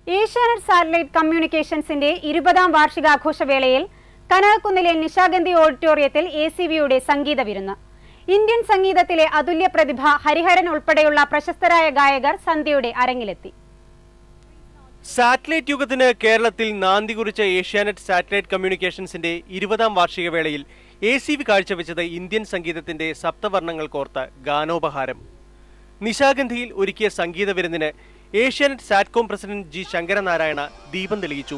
Asianet satellite കമ്മ്യൂണിക്കേഷൻസിന്റെ ഇരുപതാം വാർഷികാഘോഷവേളയിൽ കനകക്കുന്നിലെ നിശാഗന്ധി ഓഡിറ്റോറിയത്തിൽ A C വിയുടെ സംഗീത വിരുന്ന് ഇന്ത്യൻ സംഗീതത്തിലെ അതുല്യ പ്രതിഭ ഹരിഹരൻ ഉൾപ്പെടെയുള്ള പ്രശസ്തരായ ഗായകർ സന്ധ്യയുടെ അരങ്ങിലെത്തി സാറ്റലൈറ്റ് യുഗത്തിന് കേരളത്തിൽ നാന്തി കുറിച്ച ഏഷ്യാനെറ്റ് സാറ്റലൈറ്റ് കമ്മ്യൂണിക്കേഷൻസിന്റെ ഇരുപതാം വാർഷിക വേളയിൽ എ സി വി കാഴ്ചവെച്ചത് ഇന്ത്യൻ സംഗീതത്തിന്റെ സപ്തവർണ്ണങ്ങൾ കോർത്ത ഗാനോപഹാരം നിശാഗന്ധിയിൽ ഒരുക്കിയ സംഗീത വിരുന്നിന് Asianet Satcom president G Sankaranarayana ദീപം തെളിയിച്ചു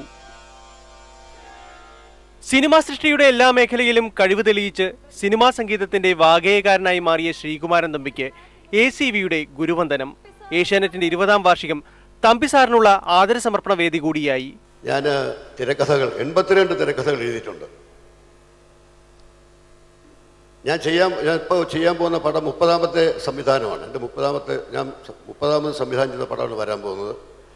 സിനിമാ സൃഷ്ടിയുടെ എല്ലാ മേഖലയിലും കഴിവ് തെളിയിച്ച് സിനിമാ സംഗീതത്തിന്റെ വാഗേയകാരനായി മാറിയ ശ്രീകുമാരൻ തമ്പിക്ക് എ സി വിയുടെ ഗുരുവന്ദനം ഏഷ്യാനെറ്റിന്റെ ഇരുപതാം വാർഷികം തമ്പി സാറിനുള്ള ആദരസമർപ്പണ വേദി കൂടിയായി ഞാൻ തിരക്കഥകൾ എൺപത്തിരണ്ട് തിരക്കഥകൾ എഴുതിയിട്ടുണ്ട് ഞാൻ ചെയ്യാൻ ഞാൻ ഇപ്പോൾ ചെയ്യാൻ പോകുന്ന പടം മുപ്പതാമത്തെ സംവിധാനമാണ് എൻ്റെ മുപ്പതാമത്തെ ഞാൻ സ- മുപ്പതാമത് സംവിധാനം ചെയ്ത പടമാണ് വരാൻ പോകുന്നത്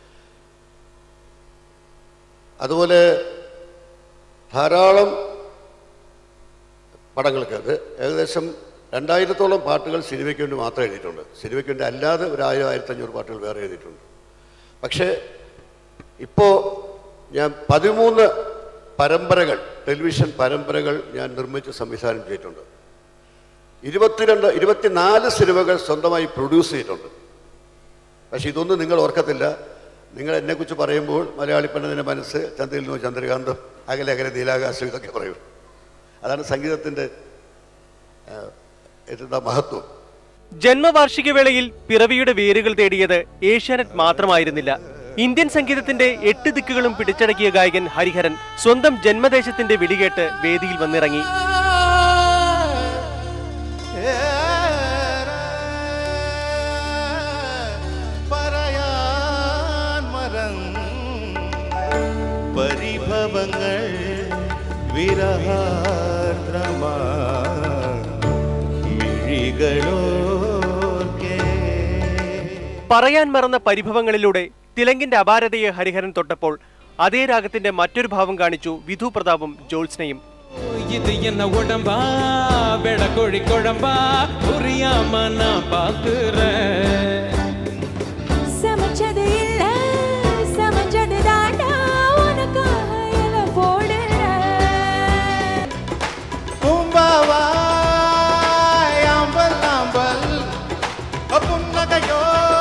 അതുപോലെ ധാരാളം പടങ്ങൾക്ക് അത് ഏകദേശം രണ്ടായിരത്തോളം പാട്ടുകൾ സിനിമയ്ക്ക് വേണ്ടി മാത്രം എഴുതിയിട്ടുണ്ട് സിനിമയ്ക്ക് വേണ്ടി അല്ലാതെ ഒരു ആയിരം ആയിരത്തഞ്ഞൂറ് പാട്ടുകൾ വേറെ എഴുതിയിട്ടുണ്ട് പക്ഷേ ഇപ്പോൾ ഞാൻ പതിമൂന്ന് പരമ്പരകൾ ടെലിവിഷൻ പരമ്പരകൾ ഞാൻ നിർമ്മിച്ച് സംവിധാനം ചെയ്തിട്ടുണ്ട് ഇരുപത്തിരണ്ട് ഇരുപത്തിനാല് സിനിമകൾ സ്വന്തമായി പ്രൊഡ്യൂസ് ചെയ്തിട്ടുണ്ട് പക്ഷെ ഇതൊന്നും നിങ്ങൾ ഓർക്കത്തില്ല നിങ്ങൾ എന്നെക്കുറിച്ച് പറയുമ്പോൾ മലയാളി പെണ്ണതിൻ്റെ മനസ്സ് ചന്ദ്രയിൽ നിന്ന് ചന്ദ്രകാന്തം അകലെ അകലെ നീലാകാശം ഇതൊക്കെ പറയും അതാണ് സംഗീതത്തിൻ്റെ എന്താ മഹത്വം ജന്മവാർഷിക വേളയിൽ പിറവിയുടെ വേരുകൾ തേടിയത് ഏഷ്യാനെറ്റ് മാത്രമായിരുന്നില്ല ഇന്ത്യൻ സംഗീതത്തിന്റെ എട്ട് ദിക്കുകളും പിടിച്ചടക്കിയ ഗായകൻ ഹരിഹരൻ സ്വന്തം ജന്മദേശത്തിന്റെ വിളികേട്ട് വേദിയിൽ വന്നിറങ്ങി പറയാൻ മറം പരിഭവങ്ങൾ വിരഹാർദ്രമാ മിഴികളോർക്കേ പറയാൻ മറന്ന പരിഭവങ്ങളിലൂടെ തിലങ്കിന്റെ അപാരതയെ ഹരിഹരൻ തൊട്ടപ്പോൾ അതേ രാഗത്തിന്റെ മറ്റൊരു ഭാവം കാണിച്ചു വിധു പ്രതാപും ജോത്സ്നയും இது என்ன உடம்பா வெடக்கோழி குழம்பா புரியாம நான் பாக்குறேன் சமைச்சது இல்ல சமைச்சது தாண்டா உனக்காக இல போடுறேன் പൂമ്പാവായ് ആമ്പൽ ആമ്പൽ പുന്നകയോ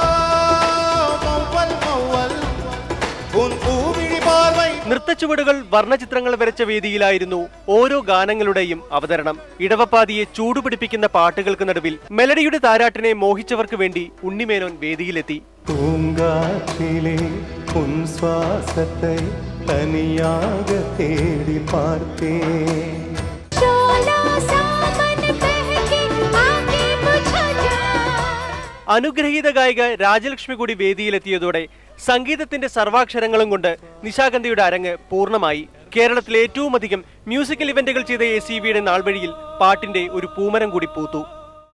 മൗവൽ മൗവൽ ഉൻ പൂവിഴി പാർവൈ നൃത്തച്ചുവടുകൾ വർണ്ണചിത്രങ്ങൾ വരച്ച വേദിയിലായിരുന്നു ഓരോ ഗാനങ്ങളുടെയും അവതരണം ഇടവപ്പാതിയെ ചൂടുപിടിപ്പിക്കുന്ന പാട്ടുകൾക്ക് നടുവിൽ മെലഡിയുടെ താരാട്ടിനെ മോഹിച്ചവർക്ക് വേണ്ടി ഉണ്ണിമേനോൻ വേദിയിലെത്തി பூங்காற்றிலே உன் சுவாசத்தை தனியாக தேடி பார்த்தேன் चोला सामन पहके आगे बुझा जा അനുഗ്രഹീത ഗായിക രാജലക്ഷ്മി കൂടി വേദിയിലെത്തിയതോടെ സംഗീതത്തിന്റെ സർവാക്ഷരങ്ങളും കൊണ്ട് നിശാഗന്ധിയുടെ അരങ്ങ് പൂർണ്ണമായി കേരളത്തിലെ ഏറ്റവും അധികം മ്യൂസിക്കൽ ഇവന്റുകൾ ചെയ്ത എ സി വിയുടെ നാൾവഴിയിൽ പാട്ടിന്റെ ഒരു പൂമരം കൂടി പൂത്തു